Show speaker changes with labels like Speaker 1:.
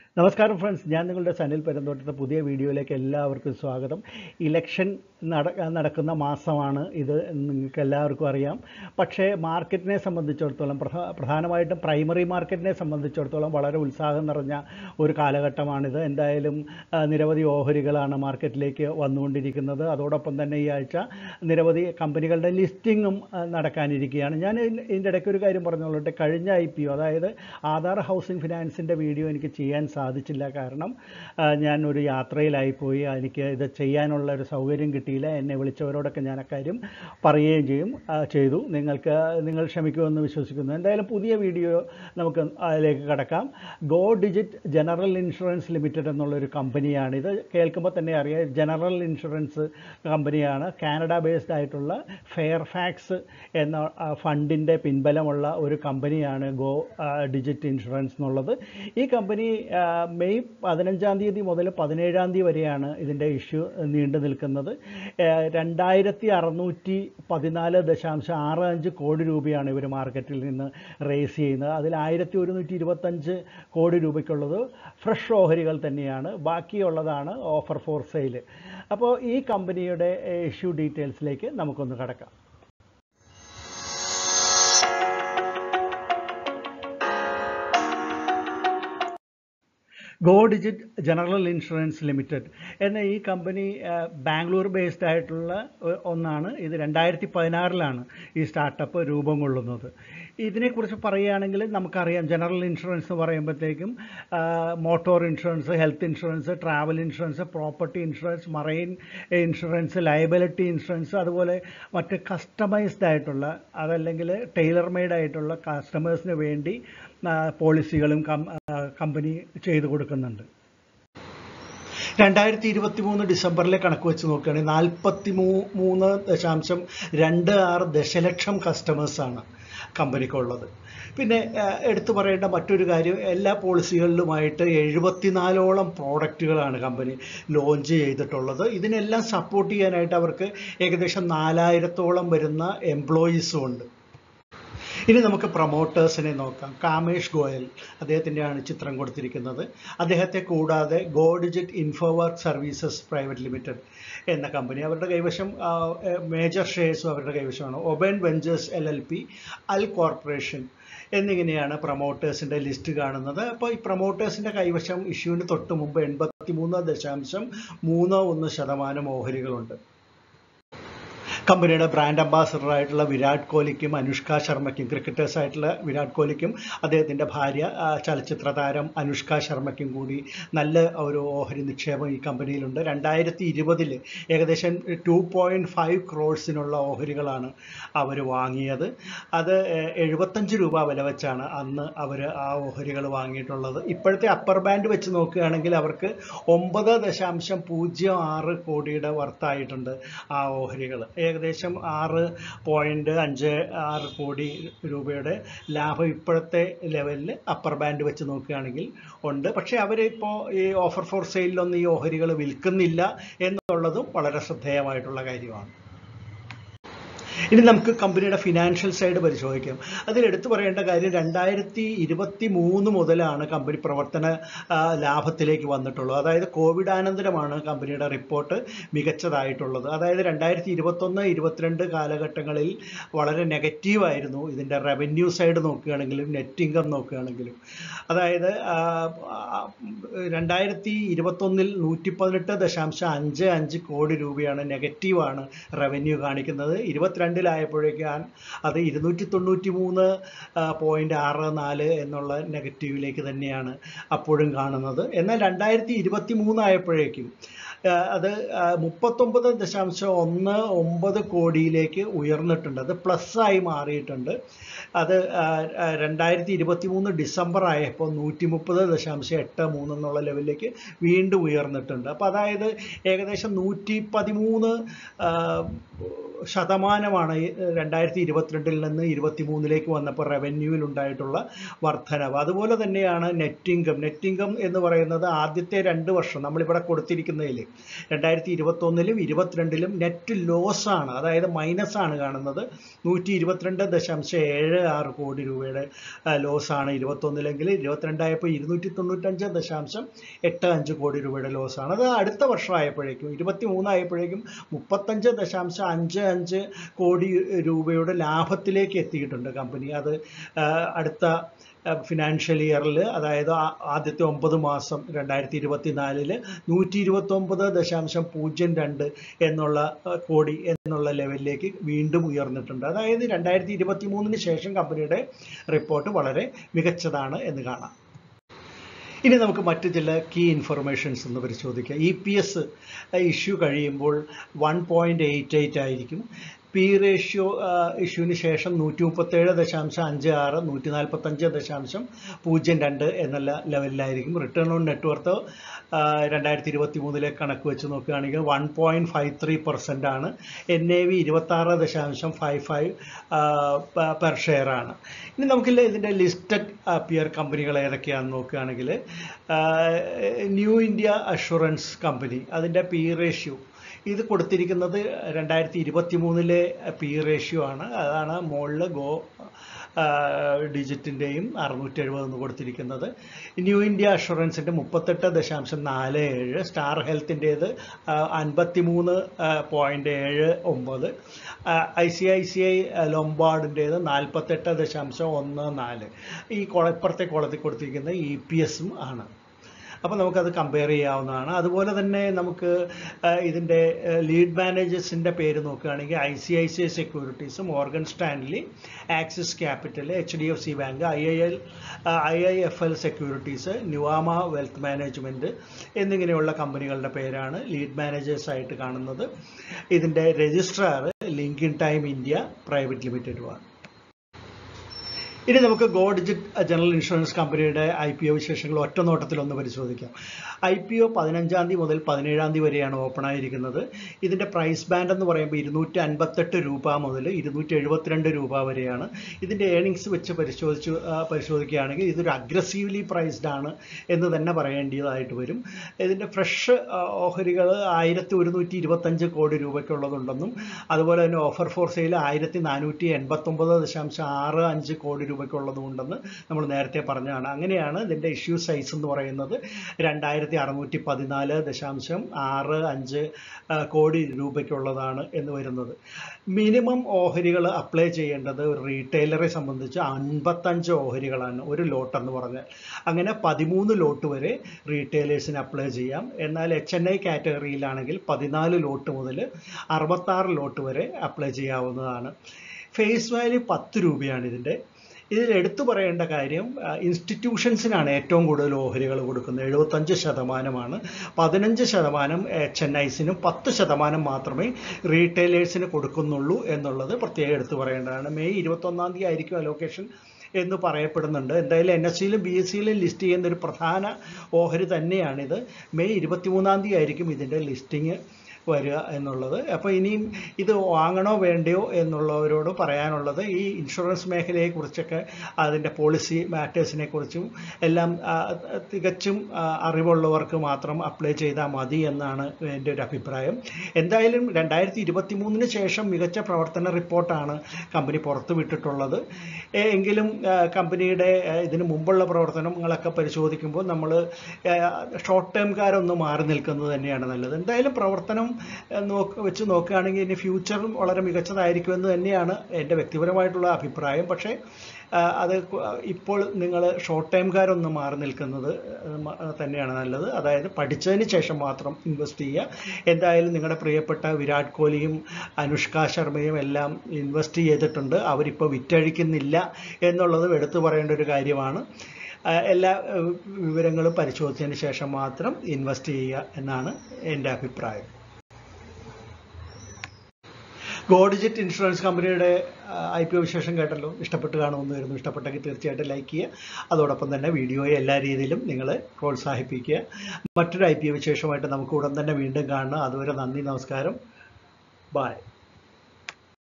Speaker 1: നമസ്കാരം ഫ്രണ്ട്സ് ഞാൻ നിങ്ങളുടെ സനിൽ പെരുന്തോട്ടത്തെ പുതിയ വീഡിയോയിലേക്ക് എല്ലാവർക്കും സ്വാഗതം ഇലക്ഷൻ നട നടക്കുന്ന മാസമാണ് ഇത് എന്ന് നിങ്ങൾക്ക് എല്ലാവർക്കും അറിയാം പക്ഷേ മാർക്കറ്റിനെ സംബന്ധിച്ചിടത്തോളം പ്രധാ പ്രധാനമായിട്ടും പ്രൈമറി മാർക്കറ്റിനെ സംബന്ധിച്ചിടത്തോളം വളരെ ഉത്സാഹം നിറഞ്ഞ ഒരു കാലഘട്ടമാണിത് എന്തായാലും ആ, നിരവധി ഓഹരികളാണ് മാർക്കറ്റിലേക്ക് വന്നുകൊണ്ടിരിക്കുന്നത് അതോടൊപ്പം തന്നെ ഈ ആഴ്ച നിരവധി കമ്പനികളുടെ ലിസ്റ്റിങ്ങും ആ, നടക്കാനിരിക്കുകയാണ് ഞാൻ ഇതിന് ഇതിൻ്റെ ഇടയ്ക്ക് ഒരു കാര്യം പറഞ്ഞോളട്ടെ കഴിഞ്ഞ ഐ പി ഒ അതായത് ആധാർ ഹൗസിംഗ് ഫിനാൻസിൻ്റെ വീഡിയോ എനിക്ക് ചെയ്യാൻ സാധിച്ചില്ല കാരണം ആ, ഞാൻ ഒരു യാത്രയിലായി പോയി എനിക്ക് ഇത് ചെയ്യാനുള്ള ഒരു സൗകര്യം കിട്ടിയില്ല എന്നെ വിളിച്ചവരോടൊക്കെ ഞാൻ അക്കാര്യം പറയുകയും ചെയ്യും ആ, ചെയ്തു നിങ്ങൾക്ക് നിങ്ങൾ ക്ഷമിക്കുമെന്ന് വിശ്വസിക്കുന്നു എന്തായാലും പുതിയ വീഡിയോ നമുക്ക് അതിലേക്ക് കടക്കാം go digit general insurance limited എന്നുള്ളൊരു കമ്പനിയാണ് ഇത് കേൾക്കുമ്പോൾ തന്നെ അറിയാം ജനറൽ ഇൻഷുറൻസ് കമ്പനിയാണ് കാനഡ ബേസ്ഡ് ആയിട്ടുള്ള ഫെയർഫാക്സ് എന്ന ആ, ഫണ്ടിൻ്റെ പിൻബലമുള്ള ഒരു കമ്പനിയാണ് ഗോ ആ, ഡിജിറ്റ് ഇൻഷുറൻസ് എന്നുള്ളത് ഈ കമ്പനി ആ, മെയ് പതിനഞ്ചാം തീയതി മുതൽ പതിനേഴാം തീയതി വരെയാണ് ഇതിൻ്റെ ഇഷ്യൂ നീണ്ടു നിൽക്കുന്നത് ആ, രണ്ടായിരത്തി അറുന്നൂറ്റി പതിനാല് ദശാംശം ആറ് അഞ്ച് കോടി രൂപയാണ് ഇവർ മാർക്കറ്റിൽ നിന്ന് റേസ് ചെയ്യുന്നത് അതിൽ ആയിരത്തി ഒരുന്നൂറ്റി ഇരുപത്തഞ്ച് കോടി രൂപയ്ക്കുള്ളത് ഫ്രഷ് ഓഹരികൾ തന്നെയാണ് ബാക്കിയുള്ളതാണ് ഓഫർ ഫോർ സെയിൽ അപ്പോൾ ഈ കമ്പനിയുടെ ഇഷ്യൂ ഡീറ്റെയിൽസിലേക്ക് നമുക്കൊന്ന് കടക്കാം go digit general insurance limited എന്ന ഈ കമ്പനി ആ, ബാംഗ്ലൂർ ബേസ്ഡ് ആയിട്ടുള്ള ഒ- ഒന്നാണ് ഇത് രണ്ടായിരത്തി പതിനാറിലാണ് ഈ സ്റ്റാർട്ടപ്പ് രൂപം കൊള്ളുന്നത് ഇതിനെക്കുറിച്ച് പറയുകയാണെങ്കിൽ നമുക്കറിയാം ജനറൽ ഇൻഷുറൻസ് എന്ന് പറയുമ്പോഴത്തേക്കും ആ, motor insurance health insurance travel insurance property insurance marine insurance liability insurance അതുപോലെ മറ്റ് കസ്റ്റമൈസ്ഡ് ആയിട്ടുള്ള അതല്ലെങ്കിൽ ടൈലർ മെയ്ഡ് ആയിട്ടുള്ള കസ്റ്റമേഴ്സിന് വേണ്ടി ആ, പോളിസികളും കം- ആ, കമ്പനി ചെയ്തു കൊടുക്കുന്നുണ്ട് രണ്ടായിരത്തി ഇരുപത്തി മൂന്ന് ഡിസംബറിലെ കണക്ക് വെച്ച് നോക്കുകയാണെങ്കിൽ നാൽപ്പത്തി മൂ മൂന്ന് ദശാംശം രണ്ട് ആറ് ദശലക്ഷം കസ്റ്റമേഴ്സാണ് കമ്പനിക്കുള്ളത് പിന്നെ ആ, എടുത്തു പറയേണ്ട മറ്റൊരു കാര്യം എല്ലാ പോളിസികളിലുമായിട്ട് എഴുപത്തിനാലോളം പ്രോഡക്റ്റുകളാണ് കമ്പനി ലോഞ്ച് ചെയ്തിട്ടുള്ളത് ഇതിനെല്ലാം സപ്പോർട്ട് ചെയ്യാനായിട്ട് അവർക്ക് ഏകദേശം നാലായിരത്തോളം വരുന്ന എംപ്ലോയീസും ഉണ്ട് ഇനി നമുക്ക് പ്രൊമോട്ടേഴ്സിനെ നോക്കാം കാമേഷ് ഗോയൽ അദ്ദേഹത്തിൻ്റെയാണ് ചിത്രം കൊടുത്തിരിക്കുന്നത് അദ്ദേഹത്തെ കൂടാതെ go digit infowork services private limited എന്ന കമ്പനി അവരുടെ കൈവശം മേജർ ഷെയർസും അവരുടെ കൈവശമാണ് Oben ventures L L P al corporation എന്നിങ്ങനെയാണ് പ്രൊമോട്ടേഴ്സിൻ്റെ ലിസ്റ്റ് കാണുന്നത് അപ്പോൾ ഈ പ്രൊമോട്ടേഴ്സിൻ്റെ കൈവശം ഇഷ്യൂവിന് തൊട്ട് മുമ്പ് എൺപത്തി മൂന്ന് ദശാംശം മൂന്ന് ഒന്ന് ശതമാനം ഓഹരികളുണ്ട് കമ്പനിയുടെ ബ്രാൻഡ് അംബാസഡർ ആയിട്ടുള്ള വിരാട് കോഹ്ലിക്കും അനുഷ്ക ശർമ്മയ്ക്കും ക്രിക്കറ്റേഴ്സ് ആയിട്ടുള്ള വിരാട് കോഹ്ലിക്കും അദ്ദേഹത്തിൻ്റെ ഭാര്യ ആ, ചലച്ചിത്ര താരം അനുഷ്ക ശർമ്മയ്ക്കും കൂടി നല്ല ഒരു ഓഹരി നിക്ഷേപം ഈ കമ്പനിയിലുണ്ട് രണ്ടായിരത്തി ഇരുപതിൽ ഏകദേശം ടു പോയിൻറ്റ് ഫൈവ് ക്രോഡ്സിനുള്ള ഓഹരികളാണ് അവർ വാങ്ങിയത് അത് ഏഹ്, എഴുപത്തഞ്ച് രൂപ വില വെച്ചാണ് അന്ന് അവർ ആ ഓഹരികൾ വാങ്ങിയിട്ടുള്ളത് ഇപ്പോഴത്തെ അപ്പർ ബാൻഡ് വെച്ച് നോക്കുകയാണെങ്കിൽ അവർക്ക് ഒമ്പത് ദശാംശം പൂജ്യം ആറ് കോടിയുടെ വർത്തായിട്ടുണ്ട് ആ ഓഹരികൾ ഏകദേശം ആറ് പോയിന്റ് അഞ്ച് ആറ് കോടി രൂപയുടെ ലാഭം ഇപ്പോഴത്തെ ലെവലിൽ അപ്പർ ബാൻഡ് വെച്ച് നോക്കുകയാണെങ്കിൽ ഉണ്ട് പക്ഷേ അവരിപ്പോൾ ഈ ഓഫർ ഫോർ സെയിലൊന്നും ഈ ഓഹരികൾ വിൽക്കുന്നില്ല എന്നുള്ളതും വളരെ ശ്രദ്ധേയമായിട്ടുള്ള കാര്യമാണ് ഇനി നമുക്ക് കമ്പനിയുടെ ഫിനാൻഷ്യൽ സൈഡ് പരിശോധിക്കാം അതിൽ എടുത്തു പറയേണ്ട കാര്യം രണ്ടായിരത്തി ഇരുപത്തി മൂന്ന് മുതലാണ് കമ്പനി പ്രവർത്തന ആ, ലാഭത്തിലേക്ക് വന്നിട്ടുള്ളത് അതായത് കോവിഡാനന്തരമാണ് കമ്പനിയുടെ റിപ്പോർട്ട് മികച്ചതായിട്ടുള്ളത് അതായത് രണ്ടായിരത്തി ഇരുപത്തൊന്ന് ഇരുപത്തിരണ്ട് കാലഘട്ടങ്ങളിൽ വളരെ നെഗറ്റീവായിരുന്നു ഇതിൻ്റെ റവന്യൂ സൈഡ് നോക്കുകയാണെങ്കിലും നെറ്റ് ഇൻകം നോക്കുകയാണെങ്കിലും അതായത് ആ, ആ, രണ്ടായിരത്തി ഇരുപത്തൊന്നിൽ നൂറ്റി പതിനെട്ട് ദശാംശം അഞ്ച് അഞ്ച് കോടി രൂപയാണ് നെഗറ്റീവാണ് റവന്യൂ കാണിക്കുന്നത് ഇരുപത്തിരണ്ടിലായപ്പോഴേക്കാൻ അത് ഇരുന്നൂറ്റി തൊണ്ണൂറ്റി മൂന്ന് പോയിന്റ് ആറ് നാല് എന്നുള്ള നെഗറ്റീവിലേക്ക് തന്നെയാണ് അപ്പോഴും കാണുന്നത് എന്നാൽ രണ്ടായിരത്തി ഇരുപത്തി മൂന്നായപ്പോഴേക്കും അത് ആ, മുപ്പത്തൊമ്പത് ദശാംശം ഒന്ന് ഒമ്പത് കോടിയിലേക്ക് ഉയർന്നിട്ടുണ്ട് അത് പ്ലസ് ആയി മാറിയിട്ടുണ്ട് അത് ആ, ആ, രണ്ടായിരത്തി ഇരുപത്തി മൂന്ന് ഡിസംബർ ആയപ്പോൾ നൂറ്റി മുപ്പത് ദശാംശം എട്ട് മൂന്ന് എന്നുള്ള ലെവലിലേക്ക് വീണ്ടും ഉയർന്നിട്ടുണ്ട് അപ്പോൾ അതായത് ഏകദേശം നൂറ്റി പതിമൂന്ന് ശതമാനമാണ് ഈ രണ്ടായിരത്തി ഇരുപത്തിരണ്ടിൽ നിന്ന് ഇരുപത്തി മൂന്നിലേക്ക് വന്നപ്പോൾ റവന്യൂവിൽ ഉണ്ടായിട്ടുള്ള വർധനവ് അതുപോലെ തന്നെയാണ് നെറ്റ് ഇൻകം നെറ്റ് ഇൻകം എന്ന് പറയുന്നത് ആദ്യത്തെ രണ്ട് വർഷം നമ്മളിവിടെ കൊടുത്തിരിക്കുന്നതിൽ രണ്ടായിരത്തി ഇരുപത്തൊന്നിലും ഇരുപത്തിരണ്ടിലും നെറ്റ് ലോസ് ആണ് അതായത് മൈനസ് ആണ് കാണുന്നത് നൂറ്റി ഇരുപത്തിരണ്ട് ദശാംശം ഏഴ് ആറ് കോടി രൂപയുടെ ലോസ് ആണ് ഇരുപത്തൊന്നിലെങ്കിൽ ഇരുപത്തിരണ്ടായപ്പോൾ ഇരുന്നൂറ്റി തൊണ്ണൂറ്റഞ്ച് ദശാംശം എട്ട് അഞ്ച് കോടി രൂപയുടെ ലോസ് ആണ് അത് അടുത്ത വർഷമായപ്പോഴേക്കും ഇരുപത്തി മൂന്നായപ്പോഴേക്കും മുപ്പത്തഞ്ച് ദശാംശം അഞ്ച് അഞ്ച് കോടി രൂപയുടെ ലാഭത്തിലേക്ക് എത്തിയിട്ടുണ്ട് കമ്പനി അത് ആ, അടുത്ത ഫിനാൻഷ്യൽ ഇയറിൽ അതായത് ആ- ആദ്യത്തെ ഒമ്പത് മാസം രണ്ടായിരത്തി ഇരുപത്തി നാലില് നൂറ്റി ഇരുപത്തി ഒമ്പത് ദശാംശം പൂജ്യം രണ്ട് എന്നുള്ള ആ, കോടി എന്നുള്ള ലെവലിലേക്ക് വീണ്ടും ഉയർന്നിട്ടുണ്ട് അതായത് രണ്ടായിരത്തി ഇരുപത്തി മൂന്നിന് ശേഷം കമ്പനിയുടെ റിപ്പോർട്ട് വളരെ മികച്ചതാണ് എന്ന് കാണാം ഇനി നമുക്ക് മറ്റ് ചില കീ ഇൻഫർമേഷൻസ് ഒന്ന് പരിശോധിക്കാം ഇ പി എസ് ഇഷ്യൂ കഴിയുമ്പോൾ വൺ പോയിൻറ്റ് എയ്റ്റ് എയ്റ്റ് ആയിരിക്കും പി റേഷ്യോ ഇഷ്യൂവിന് ശേഷം നൂറ്റി മുപ്പത്തേഴ് ദശാംശം അഞ്ച് ആറ് നൂറ്റി നാൽപ്പത്തഞ്ച് ദശാംശം പൂജ്യം രണ്ട് എന്നുള്ള ലെവലിലായിരിക്കും റിട്ടേൺ ഓൺ നെറ്റ്വർത്ത് രണ്ടായിരത്തി ഇരുപത്തി മൂന്നിലെ കണക്ക് വെച്ച് നോക്കുകയാണെങ്കിൽ one point five three percent ആണ് എൻ എ വി ഇരുപത്താറ് ദശാംശം ഫൈവ് ഫൈവ് പെർ ഷെയർ ആണ് ഇനി നമുക്കില്ല ഇതിൻ്റെ ലിസ്റ്റഡ് പിയർ കമ്പനികൾ ഏതൊക്കെയാണെന്ന് നോക്കുകയാണെങ്കിൽ ന്യൂ ഇന്ത്യ അഷുറൻസ് കമ്പനി അതിൻ്റെ പി റേഷ്യോ ഇത് കൊടുത്തിരിക്കുന്നത് രണ്ടായിരത്തി ഇരുപത്തി മൂന്നിലെ പി റേഷ്യോ ആണ് അതാണ് മുകളിൽ ഗോ ഡിജിറ്റിൻ്റെയും അറുന്നൂറ്റി എഴുപത് എന്ന് കൊടുത്തിരിക്കുന്നത് ന്യൂ ഇന്ത്യ അഷുറൻസിൻ്റെ മുപ്പത്തെട്ട് ദശാംശം നാല് ഏഴ് സ്റ്റാർ ഹെൽത്തിൻ്റേത് അൻപത്തി മൂന്ന് പോയിൻ്റ് ഏഴ് ഒമ്പത് I C I C I ലൊംബാർഡിൻ്റേത് നാൽപ്പത്തെട്ട് ദശാംശം ഒന്ന് നാല് ഈ കൊള ഇപ്പുറത്തെ കോളത്തിൽ കൊടുത്തിരിക്കുന്ന ഇ പി എസും ആണ് അപ്പോൾ നമുക്കത് കമ്പയർ ചെയ്യാവുന്നതാണ് അതുപോലെ തന്നെ നമുക്ക് ഇതിൻ്റെ ലീഡ് മാനേജേഴ്സിൻ്റെ പേര് നോക്കുകയാണെങ്കിൽ I C I C I securities Morgan Stanley Axis capital H D F C bank I I L I I F L securities Nuvama wealth management എന്നിങ്ങനെയുള്ള കമ്പനികളുടെ പേരാണ് ലീഡ് മാനേജേഴ്സായിട്ട് കാണുന്നത് ഇതിൻ്റെ registrar link in time India private ലിമിറ്റഡുമാണ് ഇനി നമുക്ക് go digit general insurance കമ്പനിയുടെ ഐ പി ഒ വിശേഷങ്ങൾ ഒറ്റ നോട്ടത്തിൽ ഒന്ന് പരിശോധിക്കാം ഐ പി ഒ പതിനഞ്ചാം തീയതി മുതൽ പതിനേഴാം തീയതി വരെയാണ് ഓപ്പൺ ആയിരിക്കുന്നത് ഇതിൻ്റെ പ്രൈസ് ബാൻഡ് എന്ന് പറയുമ്പോൾ ഇരുന്നൂറ്റി അൻപത്തെട്ട് രൂപ മുതൽ ഇരുന്നൂറ്റി എഴുപത്തിരണ്ട് രൂപ വരെയാണ് ഇതിൻ്റെ ഏണിങ്സ് വെച്ച് പരിശോധിച്ച് ആ, പരിശോധിക്കുകയാണെങ്കിൽ ഇതൊരു അഗ്രസീവ്ലി പ്രൈസ്ഡ് ആണ് എന്ന് തന്നെ പറയേണ്ടതായിട്ട് വരും ഇതിൻ്റെ ഫ്രഷ് ഓഹരികൾ ആയിരത്തി ഒരുന്നൂറ്റി ഇരുപത്തഞ്ച് കോടി രൂപയ്ക്കുള്ളതുണ്ടെന്നും അതുപോലെ തന്നെ ഓഫർ ഫോർ സെയിൽ ആയിരത്തി നാനൂറ്റി എൺപത്തൊമ്പത് ദശാംശം ആറ് അഞ്ച് കോടി രൂപയ്ക്കുള്ളതുമുണ്ടെന്ന് നമ്മൾ നേരത്തെ പറഞ്ഞതാണ് അങ്ങനെയാണ് ഇതിൻ്റെ ഇഷ്യൂ സൈസ് എന്ന് പറയുന്നത് രണ്ടായിരത്തി അറുന്നൂറ്റി പതിനാല് ദശാംശം ആറ് അഞ്ച് ആ, കോടി രൂപയ്ക്കുള്ളതാണ് എന്ന് വരുന്നത് മിനിമം ഓഹരികൾ അപ്ലൈ ചെയ്യേണ്ടത് ഒരു റീറ്റെയിലറെ സംബന്ധിച്ച് അൻപത്തഞ്ച് ഓഹരികളാണ് ഒരു ലോട്ട് എന്ന് പറഞ്ഞാൽ അങ്ങനെ പതിമൂന്ന് ലോട്ട് വരെ റീറ്റെയിലേഴ്സിന് അപ്ലൈ ചെയ്യാം എന്നാൽ എച്ച് എൻ ഐ കാറ്റഗറിയിലാണെങ്കിൽ പതിനാല് ലോട്ട് മുതൽ അറുപത്താറ് ലോട്ട് വരെ അപ്ലൈ ചെയ്യാവുന്നതാണ് ഫേസ് വാല്യൂ പത്ത് രൂപയാണ് ഇതിൻ്റെ ഇതിൽ എടുത്തു പറയേണ്ട കാര്യം ഇൻസ്റ്റിറ്റ്യൂഷൻസിനാണ് ഏറ്റവും കൂടുതൽ ഓഹരികൾ കൊടുക്കുന്നത് എഴുപത്തഞ്ച് ശതമാനമാണ് പതിനഞ്ച് ശതമാനം എച്ച് എൻ ഐസിനും പത്ത് ശതമാനം മാത്രമേ റീറ്റെയിലേഴ്സിന് കൊടുക്കുന്നുള്ളൂ എന്നുള്ളത് പ്രത്യേകം എടുത്തു പറയേണ്ടതാണ് മെയ് ഇരുപത്തൊന്നാം തീയതി ആയിരിക്കും അലോക്കേഷൻ എന്ന് പറയപ്പെടുന്നുണ്ട് എന്തായാലും എൻ എസ് സിയിലും ബി എസ് സിയിലും ലിസ്റ്റ് ചെയ്യുന്ന ഒരു പ്രധാന ഓഹരി തന്നെയാണിത് മെയ് ഇരുപത്തിമൂന്നാം തീയതി ആയിരിക്കും ഇതിൻ്റെ ലിസ്റ്റിംഗ് വരിക എന്നുള്ളത് അപ്പോൾ ഇനിയും ഇത് വാങ്ങണോ വേണ്ടയോ എന്നുള്ളവരോട് പറയാനുള്ളത് ഈ ഇൻഷുറൻസ് മേഖലയെക്കുറിച്ചൊക്കെ അതിൻ്റെ പോളിസി മാറ്റേഴ്സിനെ കുറിച്ചും എല്ലാം ആ, തികച്ചും ആ, അറിവുള്ളവർക്ക് മാത്രം അപ്ലൈ ചെയ്താൽ മതി എന്നാണ് എൻ്റെ ഒരു അഭിപ്രായം എന്തായാലും രണ്ടായിരത്തി ഇരുപത്തി മൂന്നിന് ശേഷം മികച്ച പ്രവർത്തന റിപ്പോർട്ടാണ് കമ്പനി പുറത്തുവിട്ടിട്ടുള്ളത് എ- എങ്കിലും ആ, കമ്പനിയുടെ ആ, ഇതിന് മുമ്പുള്ള പ്രവർത്തനങ്ങളൊക്കെ പരിശോധിക്കുമ്പോൾ നമ്മൾ ഷോർട്ട് ടേംകാരൊന്ന് മാറി നിൽക്കുന്നത് തന്നെയാണ് നല്ലത് എന്തായാലും പ്രവർത്തനം ആ, നോക്ക് വെച്ച് നോക്കുകയാണെങ്കിൽ ഇനി ഫ്യൂച്ചറും വളരെ മികച്ചതായിരിക്കുമെന്ന് തന്നെയാണ് എൻ്റെ വ്യക്തിപരമായിട്ടുള്ള അഭിപ്രായം പക്ഷേ ആ, അത് കു- ഇപ്പോൾ നിങ്ങൾ ഷോർട്ട് ടൈംകാരൊന്ന് മാറി നിൽക്കുന്നത് ആ, മ- തന്നെയാണ് നല്ലത് അതായത് പഠിച്ചതിന് ശേഷം മാത്രം ഇൻവെസ്റ്റ് ചെയ്യുക എന്തായാലും നിങ്ങളുടെ പ്രിയപ്പെട്ട വിരാട് കോഹ്ലിയും അനുഷ്ക ശർമ്മയും എല്ലാം ഇൻവെസ്റ്റ് ചെയ്തിട്ടുണ്ട് അവരിപ്പോൾ വിറ്റഴിക്കുന്നില്ല എന്നുള്ളതും എടുത്തു പറയേണ്ട ഒരു കാര്യമാണ് ആ, എല്ലാ ആ, വിവരങ്ങളും പരിശോധിച്ചതിന് ശേഷം മാത്രം ഇൻവെസ്റ്റ് ചെയ്യുക എന്നാണ് എൻ്റെ അഭിപ്രായം ഗോഡിജിറ്റ് ഇൻഷുറൻസ് കമ്പനിയുടെ ഐ പി ഒ വിശേഷം കേട്ടല്ലോ ഇഷ്ടപ്പെട്ട് കാണുമെന്ന് വരുന്നു ഇഷ്ടപ്പെട്ടെങ്കിൽ തീർച്ചയായിട്ടും ലൈക്ക് ചെയ്യുക അതോടൊപ്പം തന്നെ വീഡിയോയെ എല്ലാ രീതിയിലും നിങ്ങൾ പ്രോത്സാഹിപ്പിക്കുക മറ്റൊരു ഐ പി ഒ വിശേഷമായിട്ട് നമുക്ക് ഉടൻ തന്നെ വീണ്ടും കാണണം അതുവരെ നന്ദി നമസ്കാരം ബായ്